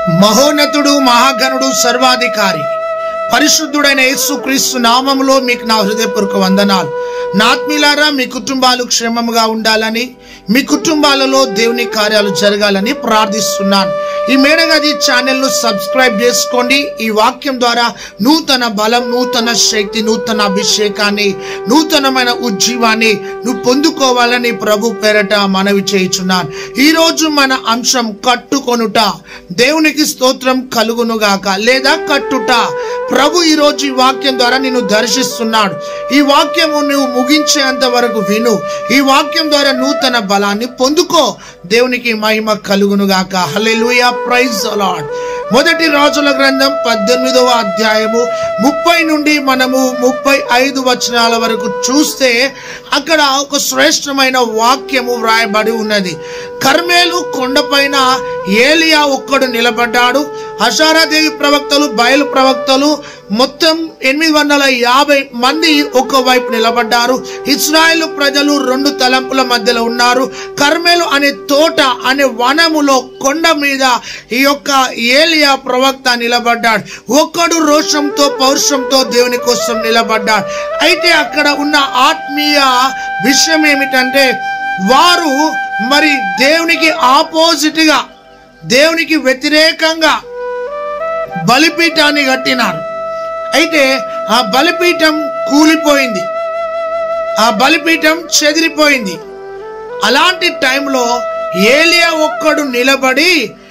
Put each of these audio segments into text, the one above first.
మహోన్నతుడు మహాగణుడు సర్వాధికారి పరిశుద్ధుడైన యేసుక్రీస్తు నామములో మీకు నా హృదయపూర్వక వందనాలు నా ఆత్మీయులారా మీ కుటుంబాలు క్షేమముగా ఉండాలని మీ కుటుంబాలలో దేవుని కార్యాలు జరగాలని ప్రార్థిస్తున్నాను ఈ మేడగది ఛానల్ను సబ్స్క్రైబ్ చేసుకోండి ఈ వాక్యం ద్వారా నూతన బలం నూతన శక్తి నూతన అభిషేకాన్ని నూతనమైన ఉజ్జీవాన్ని నువ్వు పొందుకోవాలని ప్రభు పేరట మనవి చేయుచున్నాను ఈ రోజు మన అంశం కట్టుకొనుట దేవునికి స్తోత్రం కలుగునుగాక లేదా కట్టుట ప్రభు ఈ రోజు ఈ వాక్యం ద్వారా నిన్ను దర్శిస్తున్నాడు ఈ వాక్యము నువ్వు ముగించేంత వరకు విను ఈ వాక్యం ద్వారా నూతన బలాన్ని పొందుకో దేవునికి మహిమ కలుగునుగాక హల్లెలూయా ప్రైజ్ లార్డ్ మొదటి రాజుల గ్రంథం పద్దెనిమిదవ అధ్యాయము ముప్పై నుండి మనము ముప్పై ఐదు వచనాల వరకు చూస్తే అక్కడ ఒక శ్రేష్టమైన వాక్యము వ్రాయబడి ఉన్నది కర్మేలు కొండపైన ఏలియా ఒక్కడు నిలబడ్డాడు హషారాదేవి ప్రవక్తలు బయలు ప్రవక్తలు మొత్తం ఎనిమిది వందల యాభై మంది ఒక వైపు నిలబడ్డారు ఇస్రాయేల్ ప్రజలు రెండు తలంపుల మధ్యలో ఉన్నారు కర్మేలు అనే తోట అనే వనములో కొండ మీద ఈ యొక్క ఏలియా ప్రవక్త నిలబడ్డాడు ఒక్కడు రోషంతో పౌరుషంతో దేవుని కోసం నిలబడ్డాడు అయితే అక్కడ ఉన్న ఆత్మీయ విషయం ఏమిటంటే వారు మరి దేవునికి ఆపోజిట్ గా దేవునికి వ్యతిరేకంగా బలిపీఠాన్ని కట్టినారు అయితే ఆ బలిపీఠం కూలిపోయింది ఆ బలిపీఠం చెదిరిపోయింది అలాంటి టైంలో ఏలియా ఒక్కడు నిలబడి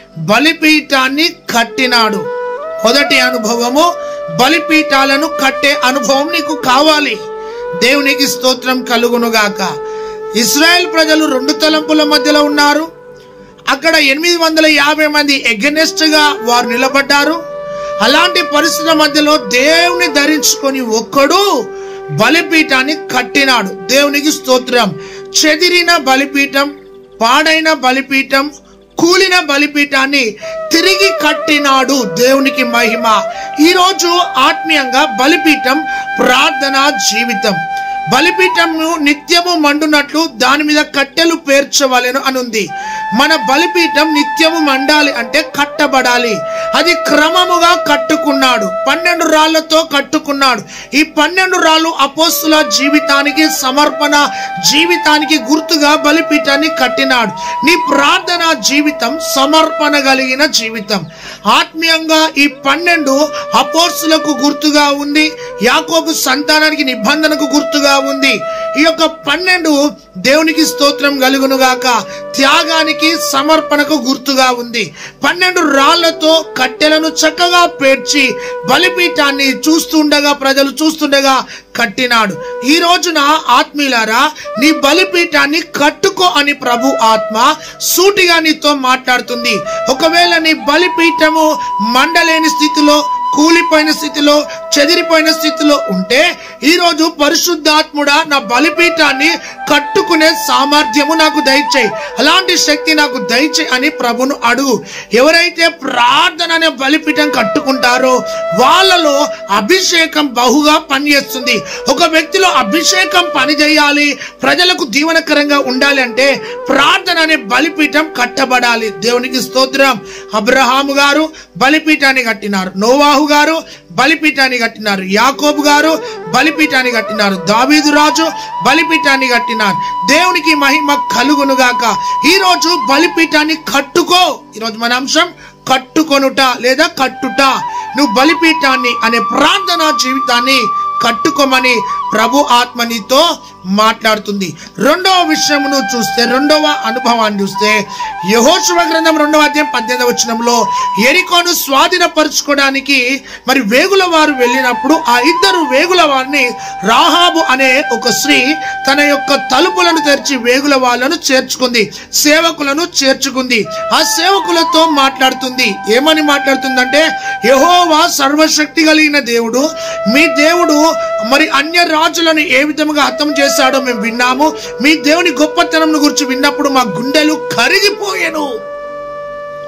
బలిపీఠాన్ని కట్టినాడు మొదటి అనుభవము బలిపీఠాలను కట్టే అనుభవం నీకు కావాలి దేవునికి స్తోత్రం కలుగునుగాక ఇస్రాయెల్ ప్రజలు రెండు తలంపుల మధ్యలో ఉన్నారు అక్కడ ఎనిమిది వందల యాభై మంది ఎగనెస్ట్ గా వారు నిలబడ్డారు అలాంటి పరిస్థితుల మధ్యలో దేవుని ధరించుకొని ఒక్కడు బలిపీఠాన్ని కట్టినాడు దేవునికి స్తోత్రం చెదిరిన బలిపీఠం పాడైన బలిపీఠం కూలిన బలిపీఠాన్ని తిరిగి కట్టినాడు దేవునికి మహిమ ఈరోజు ఆత్మీయంగా బలిపీఠం ప్రార్థన జీవితం బలిపీఠము నిత్యము మండునట్లు దాని మీద కట్టెలు పేర్చవలెను అనుంది మన బలిపీఠం నిత్యము మండాలి అంటే కట్టబడాలి అది క్రమముగా కట్టుకున్నాడు పన్నెండు రాళ్లతో కట్టుకున్నాడు ఈ పన్నెండు రాళ్ళు అపోస్తుల జీవితానికి సమర్పణ జీవితానికి గుర్తుగా బలిపీఠాన్ని కట్టినాడు నీ ప్రార్థన జీవితం సమర్పణ కలిగిన జీవితం ఆత్మీయంగా ఈ పన్నెండు అపోస్తులకు గుర్తుగా ఉంది యాకోబు సంతానానికి నిబంధనకు గుర్తుగా ఉంది ఈ యొక్క పన్నెండు దేవునికి స్తోత్రం కలుగునుగాక త్యాగానికి సమర్పణకు గుర్తుగా ఉంది పన్నెండు రాళ్లతో కట్టెలను చక్కగా పేర్చి బలిపీఠాన్ని చూస్తుండగా ప్రజలు చూస్తుండగా కట్టినాడు ఈ రోజున ఆత్మీయులారా నీ బలిపీఠాన్ని కట్టుకో అని ప్రభు ఆత్మ సూటిగా నీతో మాట్లాడుతుంది ఒకవేళ నీ బలిపీఠము మండలేని స్థితిలో కూలిపోయిన స్థితిలో చెదిరిపోయిన స్థితిలో ఉంటే ఈరోజు పరిశుద్ధాత్ముడా నా బలిపీఠాన్ని కట్టుకునే సామర్థ్యము నాకు దయచేయి అలాంటి శక్తి నాకు దయచేయి అని ప్రభును అడుగు ఎవరైతే ప్రార్థన అనే బలిపీఠం కట్టుకుంటారో వాళ్ళలో అభిషేకం బహుగా పనిచేస్తుంది ఒక వ్యక్తిలో అభిషేకం పని చేయాలి ప్రజలకు దీవనకరంగా ఉండాలి అంటే ప్రార్థన అనే బలిపీఠం కట్టబడాలి దేవునికి స్తోత్రం అబ్రహాము గారు బలిపీఠాన్ని కట్టినారు నోవాహు గారు బలిపీఠాన్ని కట్టినారు యాకోబు గారు బలిపీఠాన్ని కట్టినారు దావీదు రాజు బలిపీఠాన్ని కట్టినారు దేవునికి మహిమ కలుగునుగాక ఈ రోజు బలిపీఠాన్ని కట్టుకో ఈరోజు మన అంశం కట్టుకొనుట లేదా కట్టుట నువ్వు బలిపీఠాన్ని అనే ప్రార్థనా జీవితాన్ని కట్టుకోమని ప్రభు ఆత్మ నీతో మాట్లాడుతుంది రెండవ విషయమును చూస్తే రెండవ అనుభవాన్ని చూస్తే యహోశివ గ్రంథం రెండవ అధ్యాయం పద్దెనిమిదవ వచనంలో ఎరికోను స్వాధీనపరచుకోవడానికి మరి వేగుల వారు వెళ్ళినప్పుడు ఆ ఇద్దరు వేగుల వారిని రాహాబు అనే ఒక స్త్రీ తన యొక్క తలుపులను తెరిచి వేగుల వాళ్ళను చేర్చుకుంది సేవకులను చేర్చుకుంది ఆ సేవకులతో మాట్లాడుతుంది ఏమని మాట్లాడుతుందంటే యహోవా సర్వశక్తి కలిగిన దేవుడు మీ దేవుడు మరి అన్య రాజులను ఏ విధముగా హతం చేశాడో మేము విన్నాము మీ దేవుని గొప్పతనం గురించి విన్నప్పుడు మా గుండెలు కరిగిపోయాను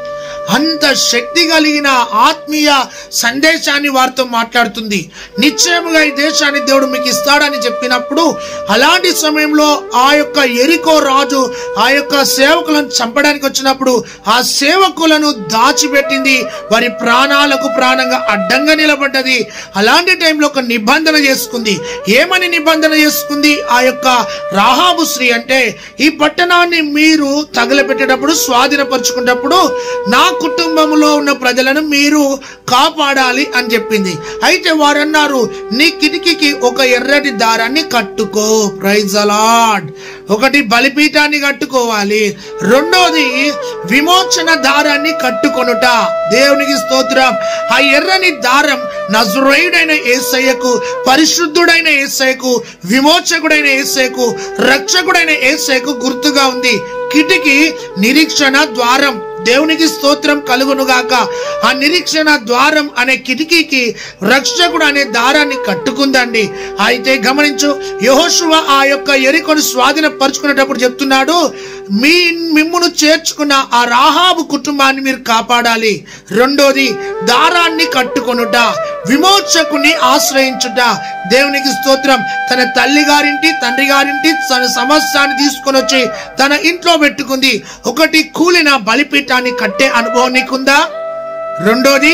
అంత శక్తి కలిగిన ఆత్మీయ సందేశాన్ని వారితో మాట్లాడుతుంది నిశ్చయముగా ఈ దేశాన్ని దేవుడు మీకు ఇస్తాడని చెప్పినప్పుడు అలాంటి సమయంలో ఆ యొక్క ఎరికో రాజు ఆ యొక్క సేవకులను చంపడానికి వచ్చినప్పుడు ఆ సేవకులను దాచిపెట్టింది వారి ప్రాణాలకు ప్రాణంగా అడ్డంగా నిలబడ్డది అలాంటి టైంలో ఒక నిబంధన చేసుకుంది ఏమని నిబంధన చేసుకుంది ఆ యొక్క రాహాబు స్త్రీ అంటే ఈ పట్టణాన్ని మీరు తగలబెట్టేటప్పుడు స్వాధీనపరుచుకున్నప్పుడు నా కుటుంబంలో ఉన్న ప్రజలను మీరు కాపాడాలి అని చెప్పింది అయితే వారు అన్నారు నీ కిటికీకి ఒక ఎర్రటి దారాన్ని కట్టుకో ప్రైజ్ అలాడ్ ఒకటి బలిపీఠాన్ని కట్టుకోవాలి రెండోది విమోచన దారాన్ని కట్టుకొనుట దేవునికి స్తోత్రం ఆ ఎర్రని దారం నజరేయుడైన ఏసయ్యకు పరిశుద్ధుడైన ఏసయ్యకు విమోచకుడైన ఏసయ్యకు రక్షకుడైన ఏసయ్యకు గుర్తుగా ఉంది కిటికీ నిరీక్షణ ద్వారం దేవునికి స్తోత్రం కలుగునుగాక ఆ నిరీక్షణ ద్వారం అనే కిటికీకి రక్షకుడు అనే దారాన్ని కట్టుకుందండి అయితే గమనించు యహోశువ ఆ యొక్క ఎరికొని స్వాధీనపరుచుకునేటప్పుడు చెప్తున్నాడు మీ మిమ్మును చేర్చుకున్న ఆ రాహాబు కుటుంబాన్ని మీరు కాపాడాలి రెండోది దారాన్ని కట్టుకొనుట విమోచకుని ఆశ్రయించుట దేవునికి స్తోత్రం తన తల్లి గారింటి తండ్రి గారింటి తన సమస్యాన్ని తీసుకొని వచ్చి తన ఇంట్లో పెట్టుకుంది ఒకటి కూలిన బలిపీఠాన్ని కట్టే అనుభవం నీకుందా రెండోది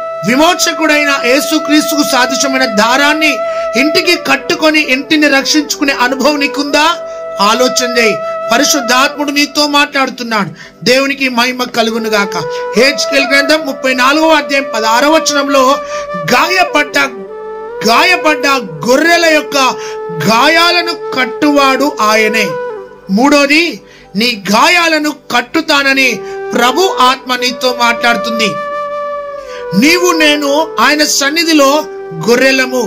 విమోచకుడైన యేసుక్రీస్తుకు సాదృశ్యమైన దారాన్ని ఇంటికి కట్టుకొని ఇంటిని రక్షించుకునే అనుభవం నీకుందా ఆలోచన చేయి పరిశుద్ధాత్ముడు నీతో మాట్లాడుతున్నాడు దేవునికి మహిమ కలుగును గాక హేచ్కెల్ గ్రంథం ముప్పై నాలుగవ అధ్యాయం పదహారవ వచనంలో గాయపడ్డ గాయపడ్డ గొర్రెల యొక్క గాయాలను కట్టువాడు ఆయనే మూడోది నీ గాయాలను కట్టుతానని ప్రభు ఆత్మ నీతో మాట్లాడుతుంది నీవు నేను ఆయన సన్నిధిలో గొర్రెలము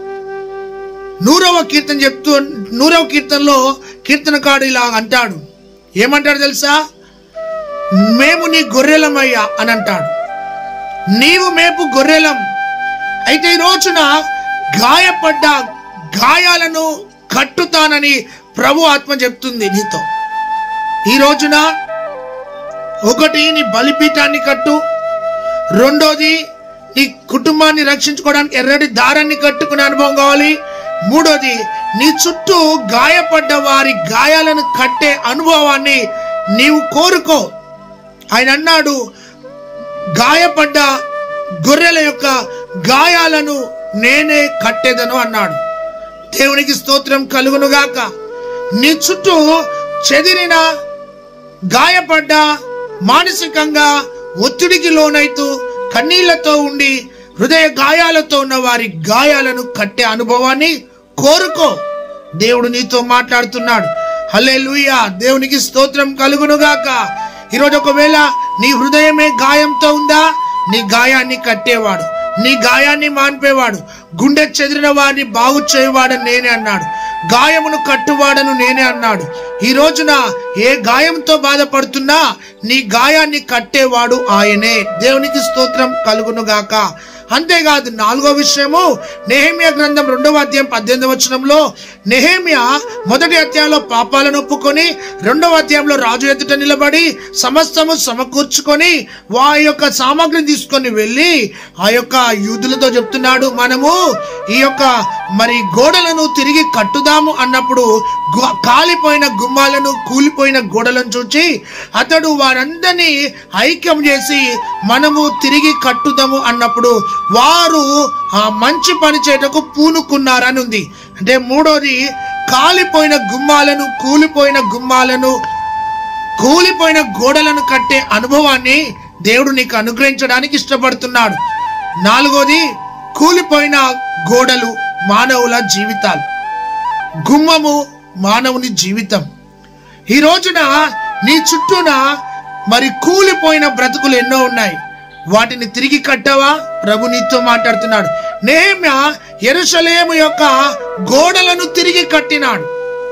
నూరవ కీర్తన చెప్తూ నూరవ కీర్తనలో కీర్తనకాడు ఇలా అంటాడు ఏమంటాడు తెలుసా మేము నీ గొర్రెలమయ్యా అని అంటాడు నీవు మేపు గొర్రెలం అయితే ఈ రోజున గాయపడ్డ గాయాలను కట్టుతానని ప్రభు ఆత్మ చెప్తుంది నీతో ఈ రోజున ఒకటి నీ బలిపీఠాన్ని కట్టు రెండోది నీ కుటుంబాన్ని రక్షించుకోవడానికి ఎర్రటి దారాన్ని కట్టుకునే అనుభవం కావాలి మూడోది నీ చుట్టూ గాయపడ్డ వారి గాయాలను కట్టే అనుభవాన్ని నీవు కోరుకో ఆయన అన్నాడు గాయపడ్డ గొర్రెల యొక్క గాయాలను నేనే కట్టేదను అన్నాడు దేవునికి స్తోత్రం కలుగునుగాక నీ చుట్టూ చెదిరిన గాయపడ్డ మానసికంగా ఒత్తిడికి లోనైతూ కన్నీళ్లతో ఉండి హృదయ గాయాలతో ఉన్న వారి గాయాలను కట్టే అనుభవాన్ని కోరుకో దేవుడు నీతో మాట్లాడుతున్నాడు హలే దేవునికి స్తోత్రం కలుగునుగాక ఈరోజు ఒకవేళ నీ హృదయమే గాయంతో ఉందా నీ గాయాన్ని కట్టేవాడు నీ గాయాన్ని మాన్పేవాడు గుండె చెదిరిన వాడిని బాగు చేయవాడని నేనే అన్నాడు గాయమును కట్టువాడను నేనే అన్నాడు ఈ రోజున ఏ గాయంతో బాధపడుతున్నా నీ గాయాన్ని కట్టేవాడు ఆయనే దేవునికి స్తోత్రం కలుగునుగాక అంతేకాదు నాలుగో విషయము నెహేమియా గ్రంథం రెండవ అధ్యాయం పద్దెనిమిది వచనంలో నెహేమియా మొదటి అధ్యాయంలో పాపాలను ఒప్పుకొని రెండవ అధ్యాయంలో రాజు ఎదుట నిలబడి సమస్తము సమకూర్చుకొని వా యొక్క సామాగ్రిని తీసుకొని వెళ్ళి ఆ యొక్క యూదులతో చెప్తున్నాడు మనము ఈ యొక్క మరి గోడలను తిరిగి కట్టుదాము అన్నప్పుడు గు- కాలిపోయిన గుమ్మాలను కూలిపోయిన గోడలను చూచి అతడు వారందరినీ ఐక్యం చేసి మనము తిరిగి కట్టుదాము అన్నప్పుడు వారు ఆ మంచి పని చేయటకు పూనుకున్నారని ఉంది అంటే మూడోది కాలిపోయిన గుమ్మాలను కూలిపోయిన గుమ్మాలను కూలిపోయిన గోడలను కట్టే అనుభవాన్ని దేవుడు నీకు అనుగ్రహించడానికి ఇష్టపడుతున్నాడు నాలుగోది కూలిపోయిన గోడలు మానవుల జీవితాలు గుమ్మము మానవుని జీవితం ఈ రోజున నీ చుట్టూన మరి కూలిపోయిన బ్రతుకులు ఎన్నో ఉన్నాయి వాటిని తిరిగి కట్టావా ప్రభు నీతో మాట్లాడుతున్నాడు నేమ్య ఎరుసలేము యొక్క గోడలను తిరిగి కట్టినాడు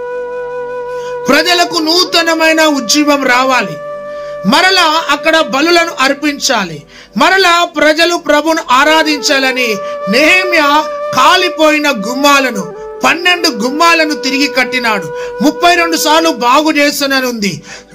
ప్రజలకు నూతనమైన ఉజ్జీవం రావాలి మరలా అక్కడ బలులను అర్పించాలి మరలా ప్రజలు ప్రభును ఆరాధించాలని నెహేమ్య కాలిపోయిన గుమ్మాలను పన్నెండు గుమ్మాలను తిరిగి కట్టినాడు ముప్పై రెండు సార్లు బాగు చేస్తానని ఉంది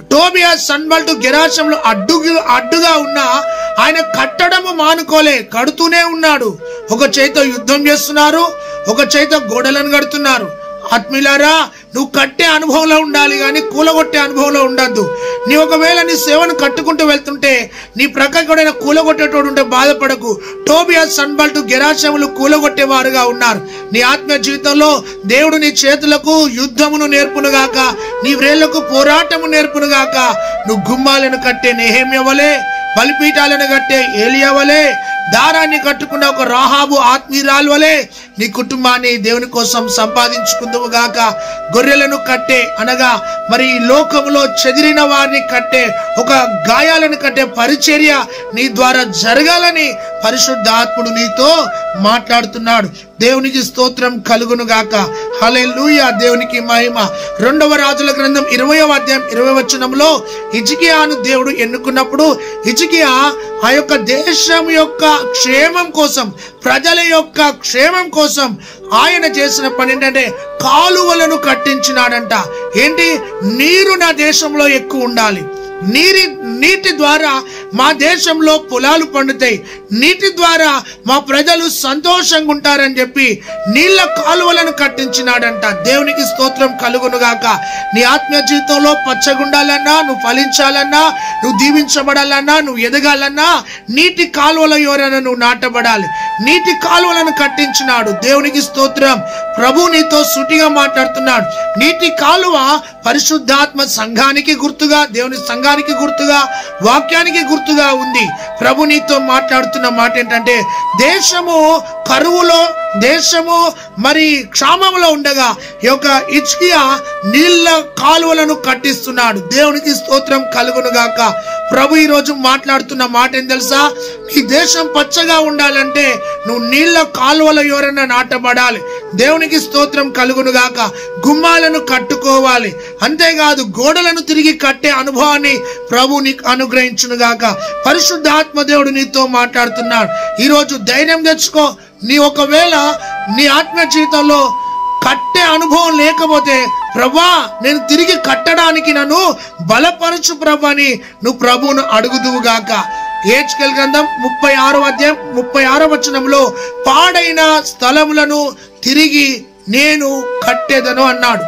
టోబియా సన్బల్ట్ గెరాశంలో అడ్డుగా అడ్డుగా ఉన్న ఆయన కట్టడము మానుకోలే కడుతూనే ఉన్నాడు ఒక చేత యుద్ధం చేస్తున్నారు ఒక చేత గోడలను కడుతున్నారు ఆత్మీయులారా నువ్వు కట్టే అనుభవంలో ఉండాలి కానీ కూలగొట్టే అనుభవంలో ఉండద్దు నీ ఒకవేళ నీ సేవను కట్టుకుంటూ వెళ్తుంటే నీ ప్రక్కడైన కూలగొట్టేటోడు ఉంటే బాధపడకు టోబియా సన్బల్ట్ గెరాశములు కూలగొట్టేవారుగా ఉన్నారు నీ ఆత్మ జీవితంలో దేవుడు నీ చేతులకు యుద్ధమును నేర్పునుగాక నీ వ్రేళ్లకు పోరాటము నేర్పునుగాక నువ్వు గుమ్మాలను కట్టే నెహేమ్యవలే బలిపీఠాలను కట్టే ఏలియవలే దారాన్ని కట్టుకున్న ఒక రాహాబు ఆత్మీయురాలు వలె నీ కుటుంబాన్ని దేవుని కోసం సంపాదించుకుందువు గాక గొర్రెలను కట్టే అనగా మరి ఈ లోకములో చెదిరిన వారిని కట్టే ఒక గాయాలను కట్టే పరిచర్య నీ ద్వారా జరగాలని పరిశుద్ధ ఆత్ముడు నీతో మాట్లాడుతున్నాడు దేవునికి స్తోత్రం కలుగును గాక హల్లెలూయా దేవునికి మహిమ రెండవ రాజుల గ్రంథం ఇరవయవ అధ్యాయం ఇరవై వచనంలో ఇజికియాను దేవుడు ఎన్నుకున్నప్పుడు ఇజికియా ఆ యొక్క దేశం యొక్క క్షేమం కోసం ప్రజల యొక్క క్షేమం కోసం ఆయన చేసిన పని ఏంటంటే కాలువలను కట్టించినాడంట ఏంటి నీరు నా దేశంలో ఎక్కువ ఉండాలి నీరి నీటి ద్వారా మా దేశంలో పొలాలు పండుతాయి నీటి ద్వారా మా ప్రజలు సంతోషంగా ఉంటారని చెప్పి నీళ్ళ కాలువలను కట్టించినాడంట దేవునికి స్తోత్రం కలుగునుగాక నీ ఆత్మీయ జీవితంలో పచ్చగుండాలన్నా నువ్వు ఫలించాలన్నా నువ్వు దీవించబడాలన్నా నువ్వు ఎదగాలన్నా నీటి కాలువల ఎవరైనా నువ్వు నాటబడాలి నీటి కాలువలను కట్టించినాడు దేవునికి స్తోత్రం ప్రభు నీతో సుటిగా మాట్లాడుతున్నాడు నీటి కాలువ పరిశుద్ధాత్మ సంఘానికి గుర్తుగా దేవుని సంఘానికి గుర్తుగా వాక్యానికి గుర్తుగా ఉంది ప్రభు నీతో మాట్లాడుతున్న మాట ఏంటంటే దేశము కరువులో దేశము మరి క్షామంలో ఉండగా ఈ యొక్క ఇచ్కియా నీళ్ళ కాలువలను కట్టిస్తున్నాడు దేవునికి స్తోత్రం కలుగును గాక ప్రభు ఈ రోజు మాట్లాడుతున్న మాట ఏం తెలుసా ఈ దేశం పచ్చగా ఉండాలంటే నువ్వు నీళ్ళ కాలువల ఎవరైనా నాటబడాలి దేవునికి స్తోత్రం కలుగును గాక గుమ్మాలను కట్టుకోవాలి అంతేకాదు గోడలను తిరిగి కట్టే అనుభవాన్ని ప్రభు నీకు అనుగ్రహించును గాక పరిశుద్ధాత్మ దేవుడు నీతో మాట్లాడుతున్నాడు ఈరోజు ధైర్యం తెచ్చుకో నీ ఒకవేళ నీ ఆత్మ జీవితంలో కట్టే అనుభవం లేకపోతే ప్రభా నేను తిరిగి కట్టడానికి నన్ను బలపరచు ప్రభని నువ్వు ప్రభువును అడుగుదువుగాక ఏడ్చుకెల్ గ్రంథం ముప్పై ఆరో అధ్యాయం ముప్పై ఆరో వచనంలో పాడైన స్థలములను తిరిగి నేను కట్టేదను అన్నాడు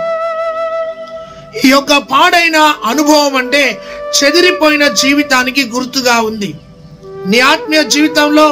ఈ యొక్క పాడైన అనుభవం అంటే చెదిరిపోయిన జీవితానికి గుర్తుగా ఉంది నీ ఆత్మీయ జీవితంలో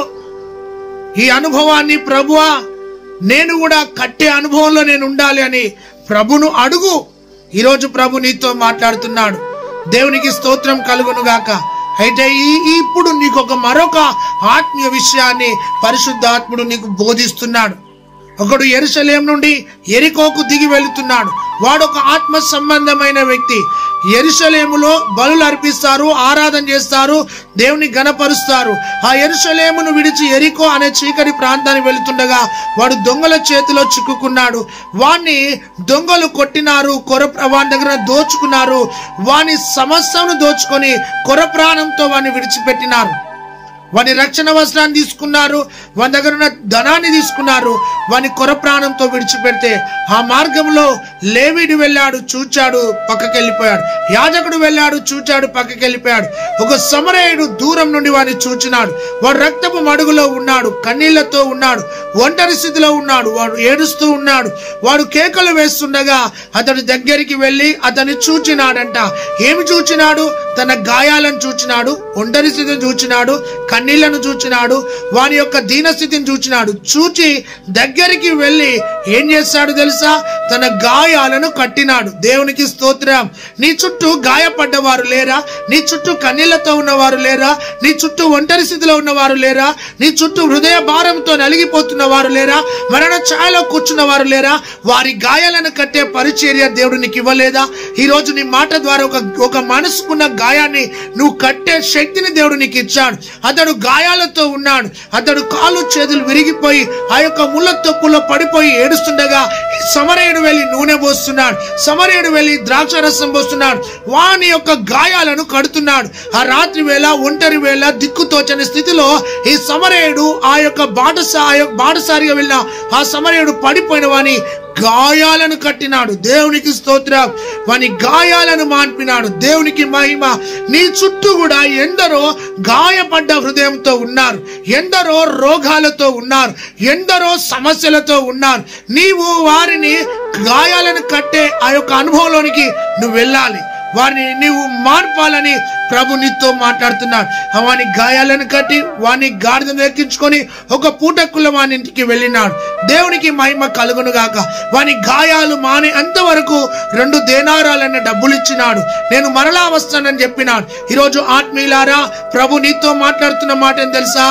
ఈ అనుభవాన్ని ప్రభువా నేను కూడా కట్టే అనుభవంలో నేను ఉండాలి అని ప్రభును అడుగు ఈరోజు ప్రభు నీతో మాట్లాడుతున్నాడు దేవునికి స్తోత్రం కలుగును గాక అయితే ఈ ఈ ఇప్పుడు నీకు ఒక మరొక ఆత్మీయ విషయాన్ని పరిశుద్ధాత్ముడు నీకు బోధిస్తున్నాడు ఒకడు ఎరుసలేం నుండి ఎరికోకు దిగి వెళుతున్నాడు వాడు ఒక ఆత్మ సంబంధమైన వ్యక్తి ఎరుసలేములో బలులు అర్పిస్తారు ఆరాధన చేస్తారు దేవుని గణపరుస్తారు ఆ ఎరుసలేమును విడిచి ఎరికో అనే చీకటి ప్రాంతానికి వెళుతుండగా వాడు దొంగల చేతిలో చిక్కుకున్నాడు వాణ్ణి దొంగలు కొట్టినారు కొర వాని దగ్గర దోచుకున్నారు వాని సమస్యను దోచుకొని కొర ప్రాణంతో వాడిని విడిచిపెట్టినారు వాని రక్షణ వస్త్రాన్ని తీసుకున్నారు వాని దగ్గర ఉన్న ధనాన్ని తీసుకున్నారు వాని కొర ప్రాణంతో విడిచిపెడితే ఆ మార్గంలో లేవిడు వెళ్ళాడు చూచాడు పక్కకి వెళ్ళిపోయాడు యాజకుడు వెళ్ళాడు చూచాడు పక్కకి వెళ్ళిపోయాడు ఒక సమరయుడు దూరం నుండి వాడిని చూచినాడు వాడు రక్తపు మడుగులో ఉన్నాడు కన్నీళ్లతో ఉన్నాడు ఒంటరి స్థితిలో ఉన్నాడు వాడు ఏడుస్తూ ఉన్నాడు వాడు కేకలు వేస్తుండగా అతడి దగ్గరికి వెళ్ళి అతన్ని చూచినాడంట ఏమి చూచినాడు తన గాయాలను చూచినాడు ఒంటరి స్థితిని చూచినాడు కన్నీళ్లను చూచినాడు వాని యొక్క దీనస్థితిని చూచినాడు చూచి దగ్గరికి వెళ్ళి ఏం చేస్తాడు తెలుసా తన గాయాలను కట్టినాడు దేవునికి స్తోత్రం నీ చుట్టూ గాయపడ్డవారు లేరా నీ చుట్టూ కన్నీళ్లతో ఉన్నవారు లేరా నీ చుట్టూ ఒంటరి స్థితిలో ఉన్నవారు లేరా నీ చుట్టూ హృదయ భారంతో నలిగిపోతున్న వారు లేరా మరణ ఛాయలో కూర్చున్న వారు లేరా వారి గాయాలను కట్టే పరిచర్య దేవుడు నీకు ఇవ్వలేదా ఈ రోజు నీ మాట ద్వారా ఒక ఒక మనసుకున్న గాయాన్ని నువ్వు కట్టే శక్తిని దేవుడు నీకు ఇచ్చాడు అతడు గాయాలతో ఉన్నాడు అతడు కాలు చేతులు విరిగిపోయి ఆ యొక్క ముళ్ళ తొక్కులో పడిపోయి ఏడుస్తుండగా ఈ సమరయుడు వెళ్ళి నూనె పోస్తున్నాడు సమరయుడు వెళ్ళి ద్రాక్ష రసం పోస్తున్నాడు వాని యొక్క గాయాలను కడుతున్నాడు ఆ రాత్రి వేళ ఒంటరి వేళ దిక్కుతోచని స్థితిలో ఈ సమరయుడు ఆ యొక్క బాటసా ఆ యొక్క బాటసారిగా వెళ్ళిన ఆ సమరయుడు పడిపోయిన వాని గాయాలను కట్టినాడు దేవునికి స్తోత్రం వాని గాయాలను మాన్పినాడు దేవునికి మహిమ నీ చుట్టూ కూడా ఎందరో గాయపడ్డ హృదయంతో ఉన్నారు ఎందరో రోగాలతో ఉన్నారు ఎందరో సమస్యలతో ఉన్నారు నీవు వారిని గాయాలను కట్టే ఆ యొక్క అనుభవంలోనికి నువ్వు వెళ్ళాలి వారిని నీవు మార్పాలని ప్రభు నీతో మాట్లాడుతున్నాడు వాని గాయాలను కట్టి వాని గాడిదను ఎక్కించుకొని ఒక పూటకుల వాని ఇంటికి వెళ్ళినాడు దేవునికి మహిమ కలుగును గాక వాని గాయాలు మానే అంతవరకు రెండు దేనారాలన్న డబ్బులు ఇచ్చినాడు నేను మరలా వస్తానని చెప్పినాడు ఈరోజు ఆత్మీయులారా ప్రభు నీతో మాట్లాడుతున్న మాట ఏం తెలుసా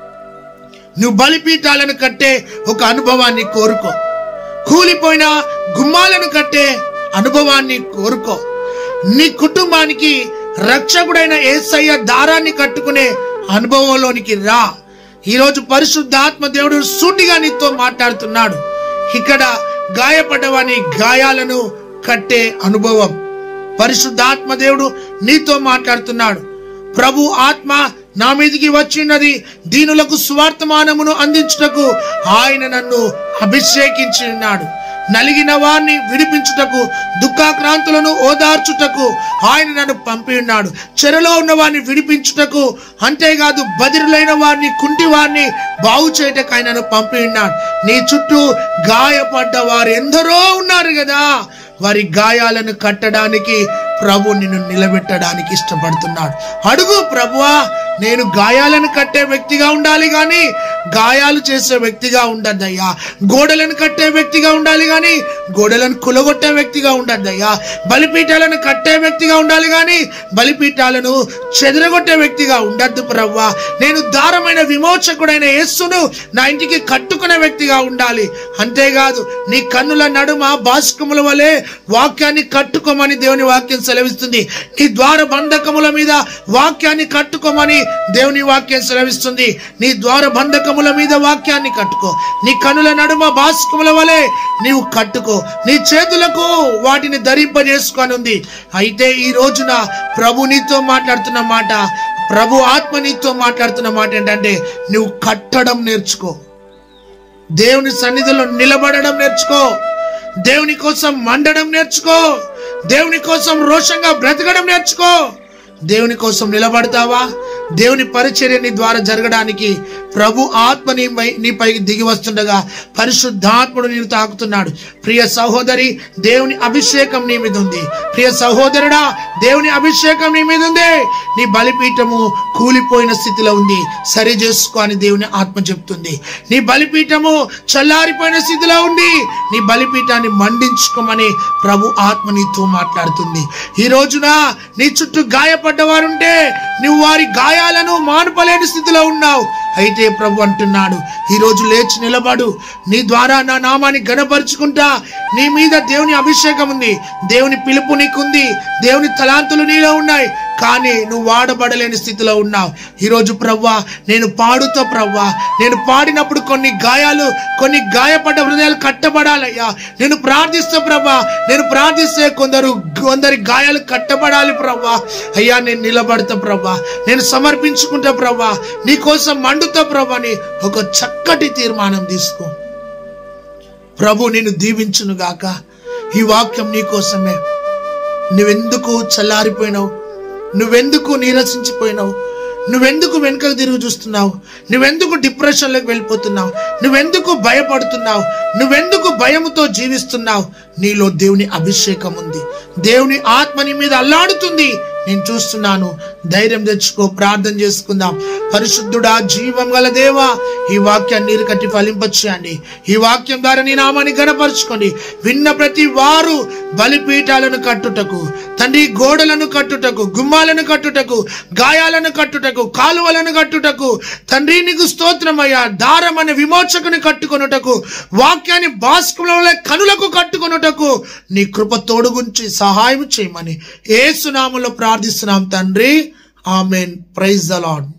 నువ్వు బలిపీఠాలను కట్టే ఒక అనుభవాన్ని కోరుకో కూలిపోయిన గుమ్మాలను కట్టే అనుభవాన్ని కోరుకో నీ కుటుంబానికి రక్షకుడైన ఏసయ్య దారాన్ని కట్టుకునే అనుభవంలోనికి రా ఈరోజు పరిశుద్ధాత్మ దేవుడు సూటిగా నీతో మాట్లాడుతున్నాడు ఇక్కడ గాయపడ్డవాని గాయాలను కట్టే అనుభవం పరిశుద్ధాత్మ దేవుడు నీతో మాట్లాడుతున్నాడు ప్రభు ఆత్మ నా మీదికి వచ్చినది దీనులకు స్వార్థమానమును అందించుటకు ఆయన నన్ను అభిషేకించి ఉన్నాడు నలిగిన వారిని విడిపించుటకు దుఃఖాక్రాంతులను ఓదార్చుటకు ఆయన నన్ను పంపి ఉన్నాడు చెరలో ఉన్న వారిని విడిపించుటకు అంతేకాదు బదిరులైన వారిని కుంటి వారిని బాగు చేయటకు ఆయన నన్ను పంపి ఉన్నాడు నీ చుట్టూ గాయపడ్డ వారు ఎందరో ఉన్నారు కదా వారి గాయాలను కట్టడానికి ప్రభు నిన్ను నిలబెట్టడానికి ఇష్టపడుతున్నాడు అడుగు ప్రభువా నేను గాయాలను కట్టే వ్యక్తిగా ఉండాలి కానీ గాయాలు చేసే వ్యక్తిగా ఉండద్దయ్యా గోడలను కట్టే వ్యక్తిగా ఉండాలి కానీ గోడలను కులగొట్టే వ్యక్తిగా ఉండద్దయ్యా బలిపీఠాలను కట్టే వ్యక్తిగా ఉండాలి కానీ బలిపీఠాలను చెదరగొట్టే వ్యక్తిగా ఉండద్దు ప్రవ్వా నేను దారమైన విమోచకుడైన యేస్సును నా ఇంటికి కట్టుకునే వ్యక్తిగా ఉండాలి అంతేకాదు నీ కన్నుల నడుమ బాష్కముల వలె వాక్యాన్ని కట్టుకోమని దేవుని వాక్యం సెలవిస్తుంది నీ ద్వార బంధకముల మీద వాక్యాన్ని కట్టుకోమని దేవుని వాక్యం సెలవిస్తుంది నీ ద్వార బంధకముల మీద వాక్యాన్ని కట్టుకో నీ కనుల నడుమ బాష్కముల వలె నీవు కట్టుకో నీ చేతులకు వాటిని ధరింపజేసుకొని ఉంది అయితే ఈ రోజున ప్రభు నీతో మాట్లాడుతున్న మాట ప్రభు ఆత్మ నీతో మాట్లాడుతున్న మాట ఏంటంటే నువ్వు కట్టడం నేర్చుకో దేవుని సన్నిధిలో నిలబడడం నేర్చుకో దేవుని కోసం మండడం నేర్చుకో దేవుని కోసం రోషంగా బ్రతకడం నేర్చుకో దేవుని కోసం నిలబడతావా దేవుని పరిచర్య నీ ద్వారా జరగడానికి ప్రభు ఆత్మ నీ పై నీపైకి దిగి వస్తుండగా పరిశుద్ధాత్ముడు నేను తాకుతున్నాడు ప్రియ సహోదరి దేవుని అభిషేకం నీ మీద ఉంది ప్రియ సహోదరుడా దేవుని అభిషేకం నీ మీద ఉంది నీ బలిపీఠము కూలిపోయిన స్థితిలో ఉంది సరి చేసుకో అని దేవుని ఆత్మ చెప్తుంది నీ బలిపీఠము చల్లారిపోయిన స్థితిలో ఉంది నీ బలిపీఠాన్ని మండించుకోమని ప్రభు ఆత్మ నీతో మాట్లాడుతుంది ఈ రోజున నీ చుట్టూ గాయపడ్డవారుంటే నువ్వు వారి గాయాలను మానుపలేని స్థితిలో ఉన్నావు అయితే ప్రభు అంటున్నాడు ఈ రోజు లేచి నిలబడు నీ ద్వారా నా నామాన్ని గణపరుచుకుంటా నీ మీద దేవుని అభిషేకం ఉంది దేవుని పిలుపు నీకుంది దేవుని తలాంతులు నీలో ఉన్నాయి కానీ నువ్వు వాడబడలేని స్థితిలో ఉన్నావు ఈరోజు ప్రవ్వా నేను పాడుతో ప్రవ్వా నేను పాడినప్పుడు కొన్ని గాయాలు కొన్ని గాయపడ్డ హృదయాలు కట్టబడాలయ్యా నేను ప్రార్థిస్తా ప్రవ్వా నేను ప్రార్థిస్తే కొందరు కొందరి గాయాలు కట్టబడాలి ప్రవ్వా అయ్యా నేను నిలబడతా ప్రవ్వా నేను సమర్పించుకుంటా ప్రవ్వా నీ కోసం మండుతా ప్రవ్వా అని ఒక చక్కటి తీర్మానం తీసుకో ప్రభు నేను దీవించును గాక ఈ వాక్యం నీ కోసమే నువ్వెందుకు చల్లారిపోయినావు నువ్వెందుకు నీరసించిపోయినావు నువ్వెందుకు వెనుకకు తిరిగి చూస్తున్నావు నువ్వెందుకు డిప్రెషన్లోకి వెళ్ళిపోతున్నావు నువ్వెందుకు భయపడుతున్నావు నువ్వెందుకు భయముతో జీవిస్తున్నావు నీలో దేవుని అభిషేకం ఉంది దేవుని ఆత్మ నీ మీద అల్లాడుతుంది నేను చూస్తున్నాను ధైర్యం తెచ్చుకో ప్రార్థన చేసుకుందాం పరిశుద్ధుడా జీవం గల దేవా ఈ వాక్యాన్ని నీరు కట్టి ఫలింపచేయండి ఈ వాక్యం ద్వారా నీ నామాన్ని గణపరచుకోండి విన్న ప్రతి వారు బలిపీఠాలను కట్టుటకు తండ్రి గోడలను కట్టుటకు గుమ్మాలను కట్టుటకు గాయాలను కట్టుటకు కాలువలను కట్టుటకు తండ్రి నీకు స్తోత్రమయ్యా దారం అనే విమోచకుని కట్టుకొనుటకు వాక్యాన్ని బాస్కంలో కనులకు కట్టుకొనుటకు నీ కృప తోడుగుంచి సహాయం చేయమని ఏసునామంలో ప్రార్థిస్తున్నాం తండ్రి ఆమెన్ ప్రైజ్ ద లాడ్